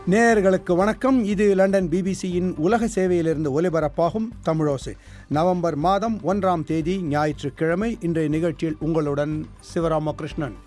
நேயர்களுக்கு வணக்கம் இது லண்டன் பிபிசியின் உலக சேவையிலிருந்து ஒலிபரப்பாகும் தமிழோசு நவம்பர் மாதம் ஒன்றாம் தேதி ஞாயிற்றுக்கிழமை இன்றைய நிகழ்ச்சியில் உங்களுடன் சிவராமகிருஷ்ணன்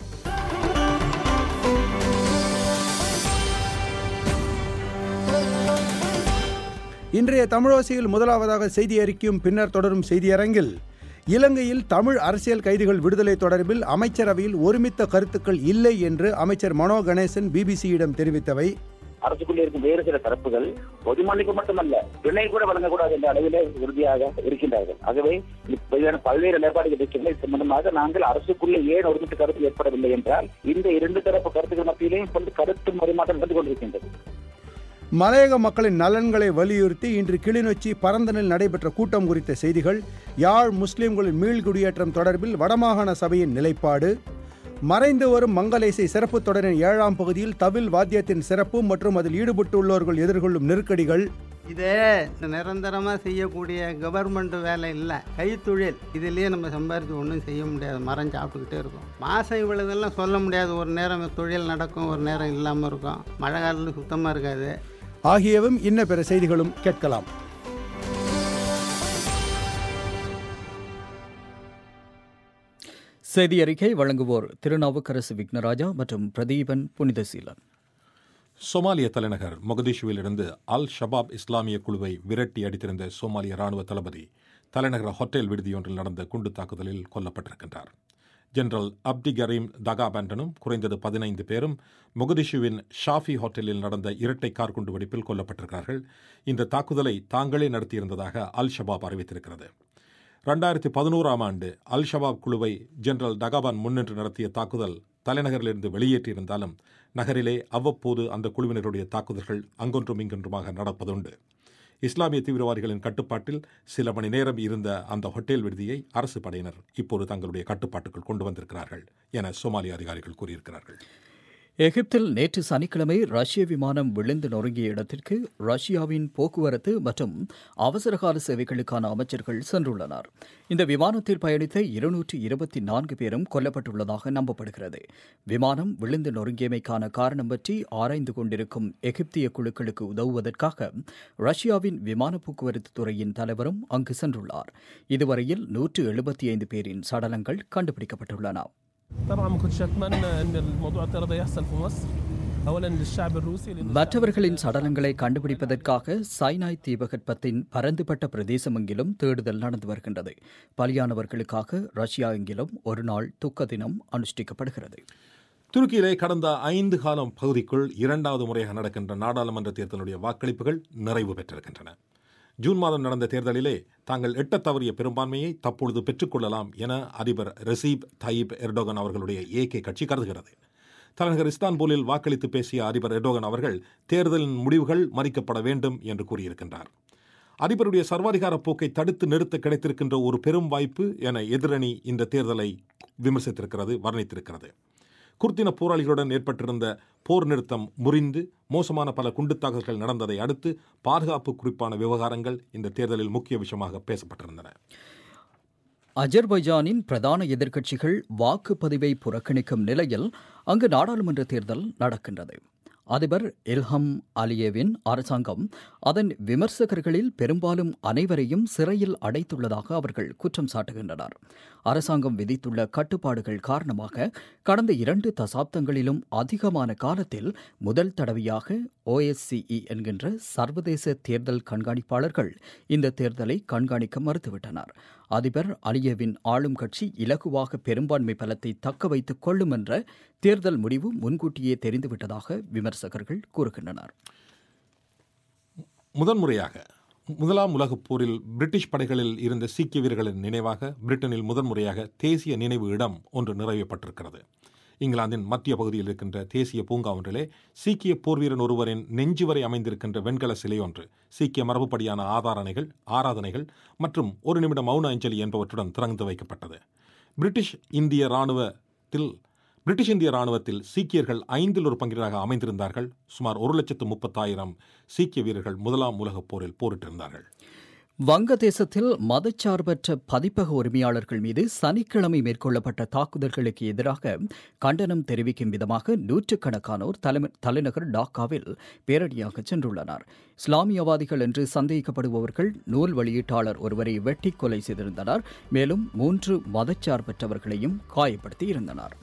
இன்றைய தமிழோசையில் முதலாவதாக செய்தி அறிக்கையும் பின்னர் தொடரும் செய்தியரங்கில் இலங்கையில் தமிழ் அரசியல் கைதிகள் விடுதலை தொடர்பில் அமைச்சரவையில் ஒருமித்த கருத்துக்கள் இல்லை என்று அமைச்சர் மனோ கணேசன் பிபிசியிடம் தெரிவித்தவை அரசுக்குள்ளே இருக்கும் வேறு சில தரப்புகள் பொது மன்னிப்பு மட்டுமல்ல பிணை கூட வழங்கக்கூடாது என்ற அளவிலே உறுதியாக இருக்கின்றார்கள் ஆகவே இப்படியான பல்வேறு நிலைப்பாடுகள் இருக்கின்றன இது சம்பந்தமாக நாங்கள் அரசுக்குள்ளே ஏன் ஒருமித்த கருத்து ஏற்படவில்லை என்றால் இந்த இரண்டு தரப்பு கருத்துக்கள் மத்தியிலேயும் இப்பொழுது கருத்து மறுமாற்றம் நடந்து கொண்டிருக்கின்றது மலையக மக்களின் நலன்களை வலியுறுத்தி இன்று கிளிநொச்சி பரந்தனில் நடைபெற்ற கூட்டம் குறித்த செய்திகள் யாழ் முஸ்லிம்களின் மீள்குடியேற்றம் தொடர்பில் வடமாகாண சபையின் நிலைப்பாடு மறைந்து வரும் மங்களேசை சிறப்பு தொடரின் ஏழாம் பகுதியில் தவில் வாத்தியத்தின் சிறப்பு மற்றும் அதில் ஈடுபட்டுள்ளவர்கள் எதிர்கொள்ளும் நெருக்கடிகள் இதே நிரந்தரமாக செய்யக்கூடிய கவர்மெண்ட் வேலை இல்லை கைத்தொழில் இதுலேயே நம்ம சம்பாரித்து ஒன்றும் செய்ய முடியாது மரம் சாப்பிட்டுக்கிட்டே இருக்கும் மாதம் இவ்வளோதெல்லாம் சொல்ல முடியாது ஒரு நேரம் தொழில் நடக்கும் ஒரு நேரம் இல்லாமல் இருக்கும் மழை காலத்தில் சுத்தமாக இருக்காது ஆகியவும் இன்ன பிற செய்திகளும் கேட்கலாம் செய்தி அறிக்கை வழங்குவோர் திருநாவுக்கரசு விக்னராஜா மற்றும் பிரதீபன் புனிதசீலன் சோமாலிய தலைநகர் மொகதிஷுவில் இருந்து அல் ஷபாப் இஸ்லாமிய குழுவை விரட்டி அடித்திருந்த சோமாலிய ராணுவ தளபதி தலைநகர ஹோட்டல் விடுதியொன்றில் நடந்த குண்டு தாக்குதலில் கொல்லப்பட்டிருக்கின்றார் ஜெனரல் அப்தி கரீம் தகாபேண்டனும் குறைந்தது பதினைந்து பேரும் மொகதிஷுவின் ஷாஃபி ஹோட்டலில் நடந்த இரட்டை கார் குண்டு வெடிப்பில் கொல்லப்பட்டிருக்கிறார்கள் இந்த தாக்குதலை தாங்களே நடத்தியிருந்ததாக அல் ஷபாப் அறிவித்திருக்கிறது ரெண்டாயிரத்தி பதினோராம் ஆண்டு அல் ஷபாப் குழுவை ஜெனரல் டகாபான் முன்னின்று நடத்திய தாக்குதல் தலைநகரிலிருந்து வெளியேற்றியிருந்தாலும் நகரிலே அவ்வப்போது அந்த குழுவினருடைய தாக்குதல்கள் அங்கொன்றும் இங்கொன்றுமாக நடப்பதுண்டு இஸ்லாமிய தீவிரவாதிகளின் கட்டுப்பாட்டில் சில மணி நேரம் இருந்த அந்த ஹோட்டல் விடுதியை அரசு படையினர் இப்போது தங்களுடைய கட்டுப்பாட்டுக்குள் கொண்டு வந்திருக்கிறார்கள் என சோமாலிய அதிகாரிகள் கூறியிருக்கிறார்கள் எகிப்தில் நேற்று சனிக்கிழமை ரஷ்ய விமானம் விழுந்து நொறுங்கிய இடத்திற்கு ரஷ்யாவின் போக்குவரத்து மற்றும் அவசரகால சேவைகளுக்கான அமைச்சர்கள் சென்றுள்ளனர் இந்த விமானத்தில் பயணித்த இருநூற்றி இருபத்தி நான்கு பேரும் கொல்லப்பட்டுள்ளதாக நம்பப்படுகிறது விமானம் விழுந்து நொறுங்கியமைக்கான காரணம் பற்றி ஆராய்ந்து கொண்டிருக்கும் எகிப்திய குழுக்களுக்கு உதவுவதற்காக ரஷ்யாவின் விமான போக்குவரத்து துறையின் தலைவரும் அங்கு சென்றுள்ளார் இதுவரையில் நூற்று எழுபத்தி ஐந்து பேரின் சடலங்கள் கண்டுபிடிக்கப்பட்டுள்ளன طبعا ما كنتش اتمنى ان الموضوع الطياره ده يحصل في مصر اولا للشعب الروسي لأن மற்றவர்களின் சடலங்களை கண்டுபிடிப்பதற்காக சைனாய் தீபகற்பத்தின் பரந்துபட்ட பிரதேசம் எங்கிலும் தேடுதல் நடந்து வருகின்றது பலியானவர்களுக்காக ரஷ்யா எங்கிலும் ஒரு நாள் துக்க தினம் அனுஷ்டிக்கப்படுகிறது துருக்கியிலே கடந்த ஐந்து காலம் பகுதிக்குள் இரண்டாவது முறையாக நடக்கின்ற நாடாளுமன்ற தேர்தலுடைய வாக்களிப்புகள் நிறைவு பெற்றிருக்கின்றன ஜூன் மாதம் நடந்த தேர்தலிலே தாங்கள் எட்டத் தவறிய பெரும்பான்மையை தற்பொழுது பெற்றுக்கொள்ளலாம் என அதிபர் ரெசீப் தயிப் எர்டோகன் அவர்களுடைய ஏகே கட்சி கருதுகிறது தலைநகர் இஸ்தான்புலில் வாக்களித்து பேசிய அதிபர் எர்டோகன் அவர்கள் தேர்தலின் முடிவுகள் மறிக்கப்பட வேண்டும் என்று கூறியிருக்கின்றார் அதிபருடைய சர்வாதிகார போக்கை தடுத்து நிறுத்த கிடைத்திருக்கின்ற ஒரு பெரும் வாய்ப்பு என எதிரணி இந்த தேர்தலை விமர்சித்திருக்கிறது வர்ணித்திருக்கிறது குர்தின போராளிகளுடன் ஏற்பட்டிருந்த போர் நிறுத்தம் முறிந்து மோசமான பல குண்டுத்தாக்குதல்கள் நடந்ததை அடுத்து பாதுகாப்பு குறிப்பான விவகாரங்கள் இந்த தேர்தலில் முக்கிய விஷயமாக பேசப்பட்டிருந்தன அஜர்பைஜானின் பிரதான எதிர்க்கட்சிகள் வாக்குப்பதிவை புறக்கணிக்கும் நிலையில் அங்கு நாடாளுமன்ற தேர்தல் நடக்கின்றது அதிபர் இல்ஹம் அலியேவின் அரசாங்கம் அதன் விமர்சகர்களில் பெரும்பாலும் அனைவரையும் சிறையில் அடைத்துள்ளதாக அவர்கள் குற்றம் சாட்டுகின்றனர் அரசாங்கம் விதித்துள்ள கட்டுப்பாடுகள் காரணமாக கடந்த இரண்டு தசாப்தங்களிலும் அதிகமான காலத்தில் முதல் தடவையாக ஓஎஸ்சிஇ என்கின்ற சர்வதேச தேர்தல் கண்காணிப்பாளர்கள் இந்த தேர்தலை கண்காணிக்க மறுத்துவிட்டனர் அதிபர் அலியேவின் ஆளும் கட்சி இலகுவாக பெரும்பான்மை பலத்தை தக்க வைத்துக் கொள்ளும் என்ற தேர்தல் முடிவு முன்கூட்டியே தெரிந்துவிட்டதாக விமர்சகர்கள் கூறுகின்றனர் முதன்முறையாக முதலாம் உலகப் போரில் பிரிட்டிஷ் படைகளில் இருந்த சீக்கிய வீரர்களின் நினைவாக பிரிட்டனில் முதன்முறையாக தேசிய நினைவு இடம் ஒன்று நிறைவேற்றப்பட்டிருக்கிறது இங்கிலாந்தின் மத்திய பகுதியில் இருக்கின்ற தேசிய பூங்கா ஒன்றிலே சீக்கிய போர்வீரன் ஒருவரின் நெஞ்சு வரை அமைந்திருக்கின்ற வெண்கல சிலை ஒன்று சீக்கிய மரபுப்படியான ஆதாரணைகள் ஆராதனைகள் மற்றும் ஒரு நிமிட மௌன அஞ்சலி என்பவற்றுடன் திறந்து வைக்கப்பட்டது பிரிட்டிஷ் இந்திய இராணுவத்தில் பிரிட்டிஷ் இந்திய ராணுவத்தில் சீக்கியர்கள் ஐந்தில் ஒரு பங்கினராக அமைந்திருந்தார்கள் சுமார் ஒரு லட்சத்து முப்பத்தாயிரம் சீக்கிய வீரர்கள் முதலாம் உலகப் போரில் போரிட்டிருந்தார்கள் வங்கதேசத்தில் மதச்சார்பற்ற பதிப்பக உரிமையாளர்கள் மீது சனிக்கிழமை மேற்கொள்ளப்பட்ட தாக்குதல்களுக்கு எதிராக கண்டனம் தெரிவிக்கும் விதமாக நூற்றுக்கணக்கானோர் தலைம- தலைநகர் டாக்காவில் பேரணியாக சென்றுள்ளனர் இஸ்லாமியவாதிகள் என்று சந்தேகிக்கப்படுபவர்கள் நூல் வெளியீட்டாளர் ஒருவரை வெட்டி கொலை செய்திருந்தனர் மேலும் மூன்று மதச்சார்பற்றவர்களையும் காயப்படுத்தியிருந்தனர்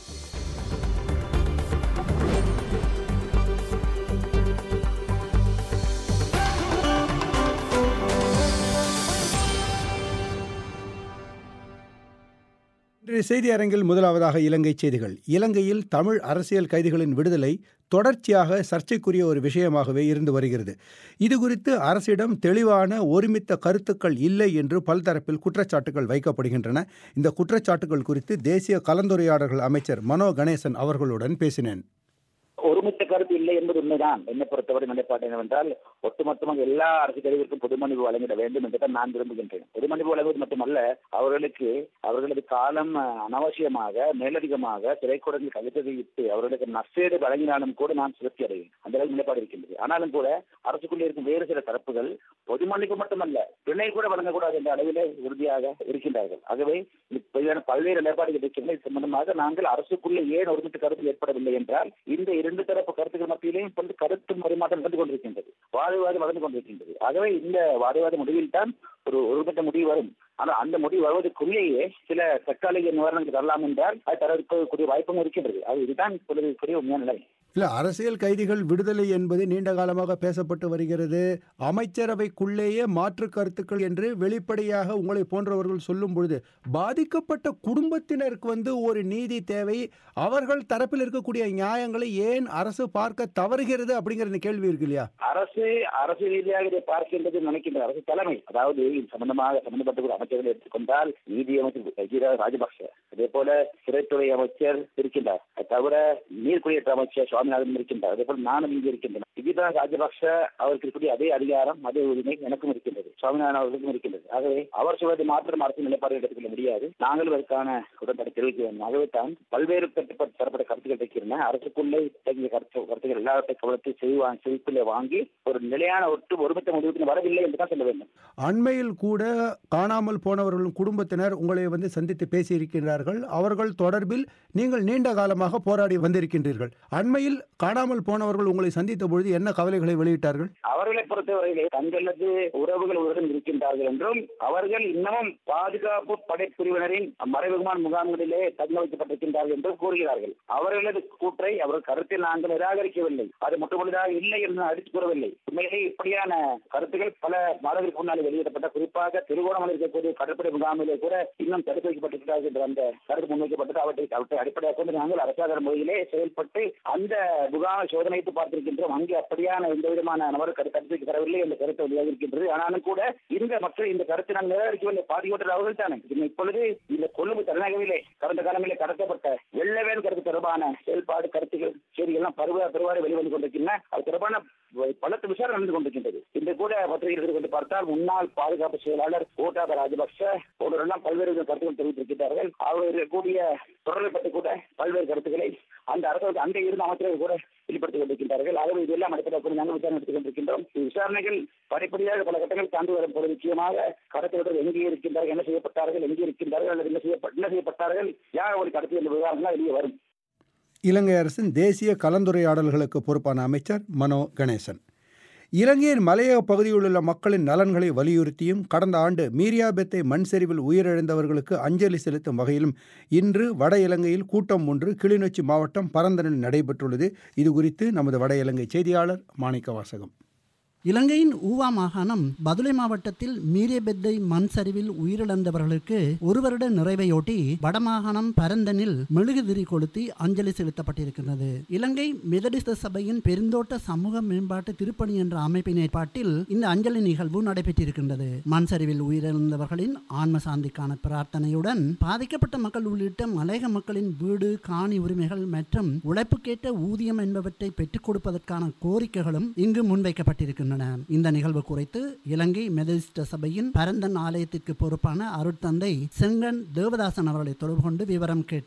இன்றைய செய்தி அரங்கில் முதலாவதாக இலங்கை செய்திகள் இலங்கையில் தமிழ் அரசியல் கைதிகளின் விடுதலை தொடர்ச்சியாக சர்ச்சைக்குரிய ஒரு விஷயமாகவே இருந்து வருகிறது இது குறித்து அரசிடம் தெளிவான ஒருமித்த கருத்துக்கள் இல்லை என்று பல்தரப்பில் குற்றச்சாட்டுகள் வைக்கப்படுகின்றன இந்த குற்றச்சாட்டுகள் குறித்து தேசிய கலந்துரையாடல்கள் அமைச்சர் மனோ கணேசன் அவர்களுடன் பேசினேன் ஒருமித்த கருத்து இல்லை என்பது உண்மைதான் என்னை பொறுத்தவரை நிலைப்பாடு என்னவென்றால் ஒட்டுமொத்தமாக எல்லா அரசு கருவிற்கும் பொதுமன்னிப்பு வழங்கிட வேண்டும் என்று தான் நான் விரும்புகின்றேன் பொதுமன்னிப்பு வழங்குவது மட்டுமல்ல அவர்களுக்கு அவர்களது காலம் அஹ், அனாவசியமாக மேலதிகமாக திரைக்கூடங்கள் கவிதை விட்டு அவர்களுக்கு நஷ்டேடு வழங்கினாலும் கூட நான் திருப்தி அடைவேன் அந்த அளவுக்கு நிலைப்பாடு இருக்கின்றது ஆனாலும் கூட அரசுக்குள்ளே இருக்கும் வேறு சில தரப்புகள் பொது மன்னிப்பு மட்டுமல்ல பிணை கூட வழங்கக்கூடாது என்ற அளவிலே உறுதியாக இருக்கின்றார்கள் ஆகவே இப்படியான பல்வேறு நிலைப்பாடுகள் இருக்கின்றன இது சம்பந்தமாக நாங்கள் அரசுக்குள்ளே ஏன் ஒருமித்த கருத்து ஏற்படவில்லை என்றால் இந்த இரண்டு தரப்பு கருத்துக்கள் மத்தியிலேயும் இப்பொழுது கருத்து பரிமாற்றம் நடந்து கொண்டிருக்கின்றது வாதவிவாதம் நடந்து கொண்டிருக்கின்றது ஆகவே இந்த வாதவிவாத முடிவில் தான் ஒரு ஒருமித்த முடிவு வரும் ஆனால் அந்த முடிவு வருவதற்குள்ளேயே சில தற்காலிக நிவாரணங்கள் தரலாம் என்றால் அது தரக்கூடிய வாய்ப்பும் இருக்கின்றது அது இதுதான் இப்பொழுது உண்மையான நிலை இல்லை அரசியல் கைதிகள் விடுதலை என்பது நீண்ட காலமாக பேசப்பட்டு வருகிறது அமைச்சரவைக்குள்ளேயே மாற்று கருத்துக்கள் என்று வெளிப்படையாக உங்களை போன்றவர்கள் சொல்லும் பொழுது பாதிக்கப்பட்ட குடும்பத்தினருக்கு வந்து ஒரு நீதி தேவை அவர்கள் தரப்பில் இருக்கக்கூடிய நியாயங்களை ஏன் அரசு பார்க்க தவறுகிறது அப்படிங்கிற இந்த கேள்வி இருக்கு இல்லையா அரசு அரசு ரீதியாக இதை பார்க்கின்றது நினைக்கின்ற அரசு தலைமை அதாவது இது சம்பந்தமாக சம்பந்தப்பட்ட ஒரு அமைச்சர்களை எடுத்துக்கொண்டால் நீதி அமைச்சர் விஜயா ராஜபக்ஷ அதே போல சிறைத்துறை அமைச்சர் இருக்கின்றார் அது தவிர நீர்க்குடியேற்ற அமைச்சர் சுவாமிநாதன் இருக்கின்றார் அதே போல நானும் இங்கே இருக்கின்றன விஜயா ராஜபக்ஷ அவருக்கு இருக்கக்கூடிய அதே அதிகாரம் அதே உரிமை எனக்கும் இருக்கின்றது சுவாமிநாதன் அவர்களுக்கும் இருக்கின்றது ஆகவே அவர் சொல்வதை மாத்திரம் அரசு நிலைப்பாடு எடுத்துக்கொள்ள முடியாது நாங்களும் அதற்கான உடன்பாடு தெரிவிக்க வேண்டும் ஆகவே தான் பல்வேறு தரப்பட்ட தரப்பட்ட கருத்துக்கள் இருக்கின்றன அரசுக்குள்ளே இத்தகைய கருத்து கருத்துக்கள் எல்லாவற்றை கவனத்தை செய்வாங்க செவிப்பிலே வாங்கி ஒரு நிலையான ஒட்டு ஒருமித்த முடிவுக்கு வரவில்லை என்று தான் சொல்ல வேண்டும் அண்மையில் கூட காணாமல் போனவர்களின் குடும்பத்தினர் உங்களை வந்து சந்தித்து பேசியிருக்கிறார்கள் அவர்கள் தொடர்பில் நீங்கள் நீண்ட காலமாக போராடி வந்திருக்கின்றீர்கள் அண்மையில் காணாமல் போனவர்கள் உங்களை சந்தித்த பொழுது என்ன கவலைகளை வெளியிட்டார்கள் அவர்களை பொறுத்தவரையிலே தங்களது உறவுகள் உடன் இருக்கின்றார்கள் என்றும் அவர்கள் இன்னமும் பாதுகாப்பு படைப்பிரிவினரின் மறைமுகமான முகாம்களிலே தங்க வைக்கப்பட்டிருக்கின்றார்கள் என்றும் கூறுகிறார்கள் அவர்களது கூற்றை அவர்கள் கருத்தை நாங்கள் நிராகரிக்கவில்லை அது முற்றுமுழுதாக இல்லை என்று நான் அடித்துக் கூறவில்லை உண்மையிலே இப்படியான கருத்துக்கள் பல மாதங்களுக்கு முன்னால் வெளியிடப்பட்ட குறிப்பாக திருவோணமலை இருக்கக்கூடிய கடற்படை முகாமிலே கூட இன்னும் தடுத்து வைக்கப்பட்டிருக்கிறார்கள் என்ற அந்த கருத்து முன்வைக்கப்பட்டது அவற்றை அவற்றை அடிப்படையாக கொண்டு நாங்கள் அரசாங்க முறையிலே செயல்பட்டு அந்த முகாமை சோதனைத்து பார்த்திருக்கின்றோம் அங்கே அப்படியான எந்த விதமான நபர் கருத்து தடுத்து வைக்கப்படவில்லை என்ற கருத்து வெளியாக இருக்கின்றது ஆனாலும் கூட இந்த மக்கள் இந்த கருத்தை நாங்கள் நிராகரிக்கவில்லை பாதிக்கப்பட்டது அவர்கள் தானே இன்னும் இப்பொழுது இந்த கொழும்பு தலைநகரிலே கடந்த காலங்களிலே கடத்தப்பட்ட வெள்ளவேல் கருத்து தொடர்பான செயல்பாடு கருத்துக்கள் செய்திகள்லாம் பருவ பெருவாறு வெளிவந்து கொண்டிருக்கின்றன அது தொடர்பான பலத்த விசாரணை நடந்து கொண்டிருக்கின்றது இந்த கூட பத்திரிகைகள் கொண்டு பார்த்தால் முன்னாள் பாதுகாப்பு செயலாளர் கோட்டாப ராஜபக்ச போன்றவரெல்லாம் பல்வேறு வித கருத்துக்கள் தெரிவித்திருக்கிறார்கள் அவர்கள் கூடிய தொடர்பை பற்றி கூட பல்வேறு கருத்துக்களை அந்த அரசு அங்கே இருந்த அமைச்சர்கள் கூட வெளிப்படுத்திக் கொண்டிருக்கின்றார்கள் ஆகவே இதெல்லாம் அடிப்படையாக கொண்டு நாங்கள் விசாரணை எடுத்துக் கொண்டிருக்கின்றோம் இந்த விசாரணைகள் படிப்படியாக பல கட்டங்கள் தாண்டி வரும் போது நிச்சயமாக கடத்தவர்கள் எங்கே இருக்கின்றார்கள் என்ன செய்யப்பட்டார்கள் எங்கே இருக்கின்றார்கள் அல்லது என்ன செய்யப்பட்ட என்ன செய்யப்பட்டார்கள் யார் அவர்கள் கடத்தி என்ற விவகாரங்கள் வெளியே வரும் இலங்கை அரசின் தேசிய கலந்துரையாடல்களுக்கு பொறுப்பான அமைச்சர் மனோ கணேசன் இலங்கையின் மலையக பகுதியில் உள்ள மக்களின் நலன்களை வலியுறுத்தியும் கடந்த ஆண்டு மீரியாபெத்தை மண் சரிவில் உயிரிழந்தவர்களுக்கு அஞ்சலி செலுத்தும் வகையிலும் இன்று வட இலங்கையில் கூட்டம் ஒன்று கிளிநொச்சி மாவட்டம் பரந்தனில் நடைபெற்றுள்ளது இது குறித்து நமது வட இலங்கை செய்தியாளர் மாணிக்க வாசகம் இலங்கையின் ஊவா மாகாணம் பதுளை மாவட்டத்தில் மீரியபெத்தை மண் சரிவில் உயிரிழந்தவர்களுக்கு ஒரு வருட நிறைவையொட்டி வடமாகாணம் பரந்தனில் மெழுகுதிரி கொளுத்தி அஞ்சலி செலுத்தப்பட்டிருக்கிறது இலங்கை மெதடிஸ்த சபையின் பெருந்தோட்ட சமூக மேம்பாட்டு திருப்பணி என்ற அமைப்பின் ஏற்பாட்டில் இந்த அஞ்சலி நிகழ்வு நடைபெற்றிருக்கின்றது மண் சரிவில் உயிரிழந்தவர்களின் ஆன்ம சாந்திக்கான பிரார்த்தனையுடன் பாதிக்கப்பட்ட மக்கள் உள்ளிட்ட மலையக மக்களின் வீடு காணி உரிமைகள் மற்றும் உழைப்புக்கேற்ற ஊதியம் என்பவற்றை பெற்றுக் கொடுப்பதற்கான கோரிக்கைகளும் இங்கு முன்வைக்கப்பட்டிருக்கின்றன இந்த நிகழ்வு குறித்து இலங்கை மெதடிஸ்ட சபையின் பரந்தன் ஆலயத்திற்கு பொறுப்பான அருட்தந்தை செங்கன் தேவதாசன் அவர்களை தொடர்பு கொண்டு விவரம் கேட்டேன்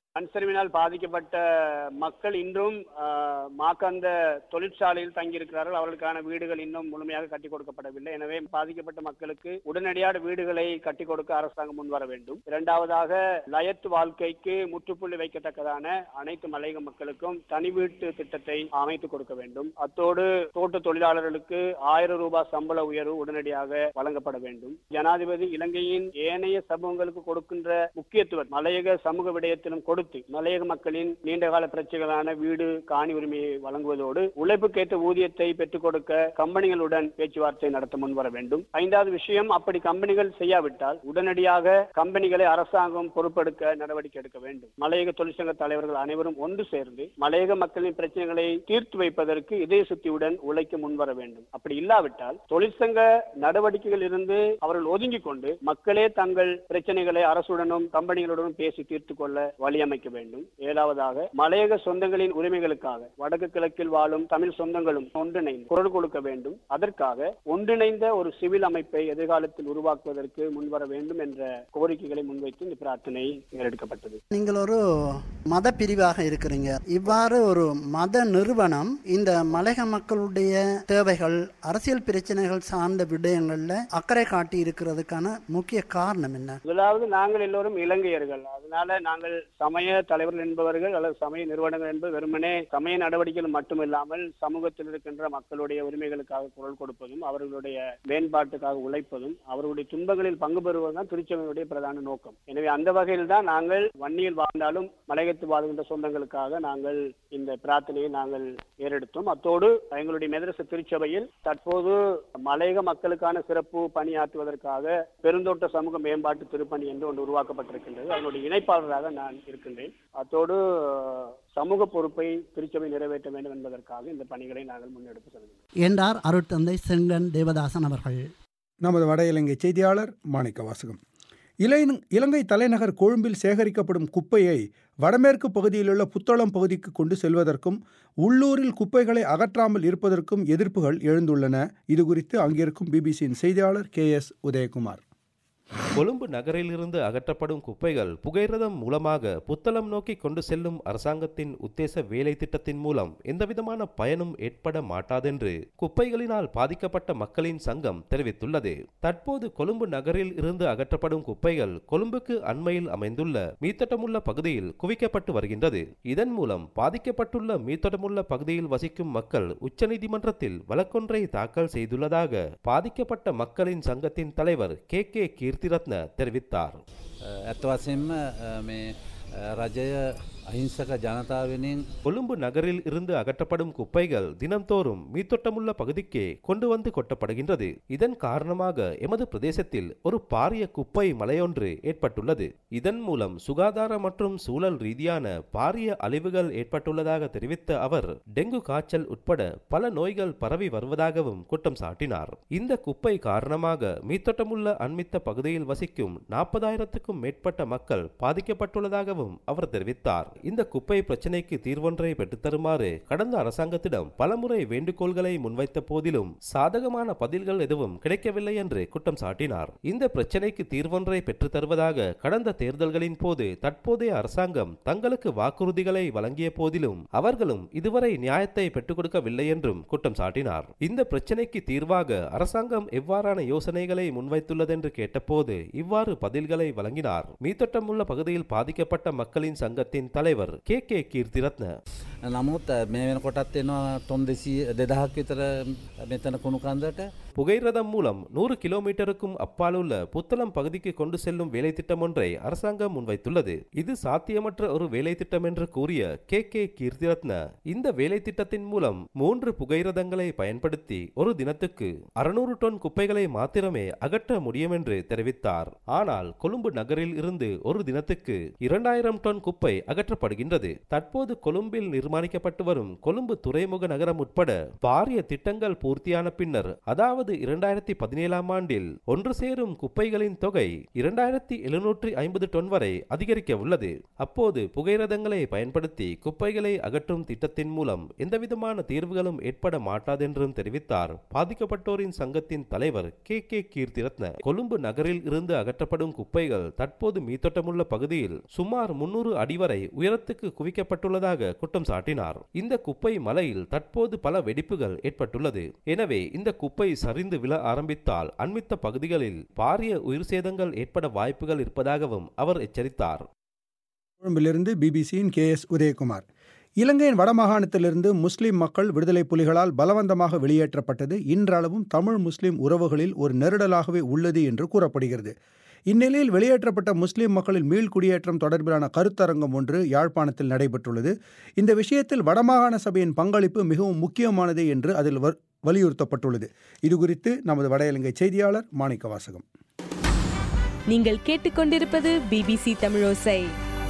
மண்சரிவினால் பாதிக்கப்பட்ட மக்கள் இன்றும் ஆஹ், மாக்கந்த தொழிற்சாலையில் தங்கியிருக்கிறார்கள் அவர்களுக்கான வீடுகள் இன்னும் முழுமையாக கட்டி கொடுக்கப்படவில்லை எனவே பாதிக்கப்பட்ட மக்களுக்கு உடனடியாக வீடுகளை கட்டி கொடுக்க அரசாங்கம் முன்வர வேண்டும் இரண்டாவதாக லயத்து வாழ்க்கைக்கு முற்றுப்புள்ளி வைக்கத்தக்கதான அனைத்து மலையக மக்களுக்கும் தனி வீட்டு திட்டத்தை அமைத்து கொடுக்க வேண்டும் அத்தோடு தோட்ட தொழிலாளர்களுக்கு ஆயிரம் ரூபாய் சம்பள உயர்வு உடனடியாக வழங்கப்பட வேண்டும் ஜனாதிபதி இலங்கையின் ஏனைய சமூகங்களுக்கு கொடுக்கின்ற முக்கியத்துவம் மலையக சமூக விடயத்திலும் கொடுத்து மலையக மக்களின் நீண்டகால பிரச்சனைகளான வீடு காணி உரிமையை வழங்குவதோடு உழைப்புக்கேற்ற ஊதியத்தை பெற்றுக் கொடுக்க கம்பெனிகளுடன் பேச்சுவார்த்தை நடத்த முன்வர வேண்டும் ஐந்தாவது விஷயம் அப்படி கம்பெனிகள் செய்யாவிட்டால் உடனடியாக கம்பெனிகளை அரசாங்கம் பொறுப்பெடுக்க நடவடிக்கை எடுக்க வேண்டும் மலையக தொழிற்சங்க தலைவர்கள் அனைவரும் ஒன்று சேர்ந்து மலையக மக்களின் பிரச்சனைகளை தீர்த்து வைப்பதற்கு இதய சுத்தியுடன் உழைக்க முன்வர வேண்டும் அப்படி இல்லாவிட்டால் தொழிற்சங்க நடவடிக்கைகள் இருந்து அவர்கள் ஒதுங்கிக் கொண்டு மக்களே தங்கள் பிரச்சனைகளை அரசுடனும் கம்பெனிகளுடனும் பேசி தீர்த்து கொள்ள வழியமைக்க வேண்டும் ஏழாவதாக மலையக சொந்தங்களின் உரிமைகளுக்காக வடக்கு கிழக்கில் வாழும் தமிழ் சொந்தங்களும் ஒன்றிணைந்து குரல் கொடுக்க வேண்டும் அதற்காக ஒன்றிணைந்த ஒரு சிவில் அமைப்பை எதிர்காலத்தில் உருவாக்குவதற்கு முன்வர வேண்டும் என்ற கோரிக்கைகளை முன்வைத்து இந்த பிரார்த்தனை ஏறெடுக்கப்பட்டது நீங்கள் ஒரு மத பிரிவாக இருக்கிறீங்க இவ்வாறு ஒரு மத நிறுவனம் இந்த மலையக மக்களுடைய தேவைகள் அரசியல் பிரச்சனைகள் சார்ந்த விடயங்கள்ல அக்கறை காட்டி இருக்கிறதுக்கான முக்கிய காரணம் என்ன முதலாவது நாங்கள் எல்லோரும் இலங்கையர்கள் அதனால நாங்கள் சமய தலைவர்கள் என்பவர்கள் அல்லது சமய நிறுவனங்கள் என்பது வெறுமனே சமய நடவடிக்கைகள் மட்டுமில்லாமல் சமூகத்தில் இருக்கின்ற மக்களுடைய உரிமைகளுக்காக குரல் கொடுப்பதும் அவர்களுடைய மேம்பாட்டுக்காக உழைப்பதும் அவர்களுடைய துன்பங்களில் பங்கு பெறுவதுதான் திருச்சபையுடைய பிரதான நோக்கம் எனவே அந்த வகையில் தான் நாங்கள் வன்னியில் வாழ்ந்தாலும் மலையகத்து வாழ்கின்ற சொந்தங்களுக்காக நாங்கள் இந்த பிரார்த்தனையை நாங்கள் ஏறெடுத்தோம் அத்தோடு எங்களுடைய மெதரச திருச்சபையில் தற்போது மலையக மக்களுக்கான சிறப்பு பணியாற்றுவதற்காக பெருந்தோட்ட சமூக மேம்பாட்டு திருப்பணி என்று ஒன்று உருவாக்கப்பட்டிருக்கின்றது அதனுடைய இணைப்பாளராக நான் இருக்கின்றேன் அத்தோடு சமூக பொறுப்பை திருச்சபை நிறைவேற்ற வேண்டும் என்பதற்காக இந்த பணிகளை நாங்கள் முன்னெடுத்து செல்கிறோம் என்றார் அருட்தந்தை செங்கன் தேவதாசன் அவர்கள் நமது வட இலங்கை செய்தியாளர் மாணிக்க வாசகம் இலை- இலங்கை தலைநகர் கொழும்பில் சேகரிக்கப்படும் குப்பையை வடமேற்கு பகுதியிலுள்ள புத்தளம் பகுதிக்கு கொண்டு செல்வதற்கும் உள்ளூரில் குப்பைகளை அகற்றாமல் இருப்பதற்கும் எதிர்ப்புகள் எழுந்துள்ளன இது குறித்து அங்கிருக்கும் பிபிசியின் செய்தியாளர் கே எஸ் உதயகுமார் கொழும்பு நகரிலிருந்து அகற்றப்படும் குப்பைகள் புகையிரதம் மூலமாக புத்தளம் நோக்கி கொண்டு செல்லும் அரசாங்கத்தின் உத்தேச வேலை திட்டத்தின் மூலம் எந்தவிதமான பயனும் ஏற்பட மாட்டாதென்று குப்பைகளினால் பாதிக்கப்பட்ட மக்களின் சங்கம் தெரிவித்துள்ளது தற்போது கொழும்பு நகரில் இருந்து அகற்றப்படும் குப்பைகள் கொழும்புக்கு அண்மையில் அமைந்துள்ள மீத்தட்டமுள்ள பகுதியில் குவிக்கப்பட்டு வருகின்றது இதன் மூலம் பாதிக்கப்பட்டுள்ள மீத்தட்டமுள்ள பகுதியில் வசிக்கும் மக்கள் உச்சநீதிமன்றத்தில் வழக்கொன்றை தாக்கல் செய்துள்ளதாக பாதிக்கப்பட்ட மக்களின் சங்கத்தின் தலைவர் கே கே கீர்த்திரத்ன தெரிவித்தார் ඇත්ත වශයෙන්ම අ, මේ අ, රජය අහිංසක ජනතාවනින් கொழும்பு நகரில் இருந்து அகற்றப்படும் குப்பைகள் தினம்தோறும் மீத்தொட்டமுள்ள பகுதிக்கே கொண்டு வந்து கொட்டப்படுகின்றது இதன் காரணமாக எமது பிரதேசத்தில் ஒரு பாரிய குப்பை மலையொன்று ஏற்பட்டுள்ளது இதன் மூலம் சுகாதார மற்றும் சூழல் ரீதியான பாரிய அழிவுகள் ஏற்பட்டுள்ளதாக தெரிவித்த அவர் டெங்கு காய்ச்சல் உட்பட பல நோய்கள் பரவி வருவதாகவும் குற்றம் சாட்டினார் இந்த குப்பை காரணமாக மீத்தொட்டமுள்ள அண்மித்த பகுதியில் வசிக்கும் நாற்பதாயிரத்துக்கும் மேற்பட்ட மக்கள் பாதிக்கப்பட்டுள்ளதாகவும் அவர் தெரிவித்தார் இந்த குப்பை பிரச்சினைக்கு தீர்வொன்றை பெற்றுத்தருமாறு கடந்த அரசாங்கத்திடம் பலமுறை வேண்டுகோள்களை முன்வைத்த போதிலும் சாதகமான பதில்கள் எதுவும் கிடைக்கவில்லை என்று குற்றம் சாட்டினார் இந்த பிரச்சினைக்கு தீர்வொன்றை பெற்றுத் தருவதாக கடந்த தேர்தல்களின் போது தற்போதைய அரசாங்கம் தங்களுக்கு வாக்குறுதிகளை வழங்கிய போதிலும் அவர்களும் இதுவரை நியாயத்தை பெற்றுக் கொடுக்கவில்லை என்றும் குற்றம் சாட்டினார் இந்த பிரச்சினைக்கு தீர்வாக அரசாங்கம் எவ்வாறான யோசனைகளை முன்வைத்துள்ளதென்று கேட்டபோது இவ்வாறு பதில்களை வழங்கினார் மீத்தொட்டம் உள்ள பகுதியில் பாதிக்கப்பட்ட மக்களின் சங்கத்தின் தலைவர் கே கே கீர்த்திரத்ன නමුත් අ, මේ වෙනකොටත් එනවා තොන් දෙසී දෙදහක් විතර මෙතන කුණු කන්දට புகையிரதம் மூலம் நூறு கிலோமீட்டருக்கும் அப்பாலுள்ள புத்தளம் பகுதிக்கு கொண்டு செல்லும் வேலை திட்டம் ஒன்றை அரசாங்கம் முன்வைத்துள்ளது இது சாத்தியமற்ற ஒரு வேலை திட்டம் என்று கூறிய கே கே கீர்த்திரத்ன இந்த வேலை திட்டத்தின் மூலம் மூன்று புகையிரதங்களை பயன்படுத்தி ஒரு தினத்துக்கு அறுநூறு டன் குப்பைகளை மாத்திரமே அகற்ற முடியும் என்று தெரிவித்தார் ஆனால் கொழும்பு நகரில் இருந்து ஒரு தினத்துக்கு இரண்டாயிரம் டன் குப்பை அகற்றப்படுகின்றது தற்போது கொழும்பில் நிர்மாணிக்கப்பட்டு வரும் கொழும்பு துறைமுக நகரம் உட்பட பாரிய திட்டங்கள் பூர்த்தியான பின்னர் அதாவது அதாவது இரண்டாயிரத்தி பதினேழாம் ஆண்டில் ஒன்று சேரும் குப்பைகளின் தொகை இரண்டாயிரத்தி எழுநூற்றி ஐம்பது டன் வரை அதிகரிக்க உள்ளது அப்போது புகையிரதங்களை பயன்படுத்தி குப்பைகளை அகற்றும் திட்டத்தின் மூலம் எந்தவிதமான தீர்வுகளும் ஏற்பட மாட்டாதென்றும் தெரிவித்தார் பாதிக்கப்பட்டோரின் சங்கத்தின் தலைவர் கே கே கீர்த்திரத்ன கொழும்பு நகரில் இருந்து அகற்றப்படும் குப்பைகள் தற்போது மீத்தொட்டமுள்ள பகுதியில் சுமார் முன்னூறு அடி வரை உயரத்துக்கு குவிக்கப்பட்டுள்ளதாக குற்றம் சாட்டினார் இந்த குப்பை மலையில் தற்போது பல வெடிப்புகள் ஏற்பட்டுள்ளது எனவே இந்த குப்பை சரிந்து விழ ஆரம்பித்தால் அண்மித்த பகுதிகளில் பாரிய உயிர் சேதங்கள் ஏற்பட வாய்ப்புகள் இருப்பதாகவும் அவர் எச்சரித்தார் கொழும்பிலிருந்து பிபிசியின் கே எஸ் உதயகுமார் இலங்கையின் வடமாகாணத்திலிருந்து முஸ்லிம் மக்கள் விடுதலை புலிகளால் பலவந்தமாக வெளியேற்றப்பட்டது இன்றளவும் தமிழ் முஸ்லிம் உறவுகளில் ஒரு நெருடலாகவே உள்ளது என்று கூறப்படுகிறது இந்நிலையில் வெளியேற்றப்பட்ட முஸ்லிம் மக்களின் மீள் குடியேற்றம் தொடர்பிலான கருத்தரங்கம் ஒன்று யாழ்ப்பாணத்தில் நடைபெற்றுள்ளது இந்த விஷயத்தில் வடமாகாண சபையின் பங்களிப்பு மிகவும் முக்கியமானது என்று அதில் வ- வலியுறுத்தப்பட்டுள்ளது இதுகுறித்து நமது வட இலங்கை செய்தியாளர் மாணிக்க வாசகம் நீங்கள் கேட்டுக்கொண்டிருப்பது பிபிசி தமிழோசை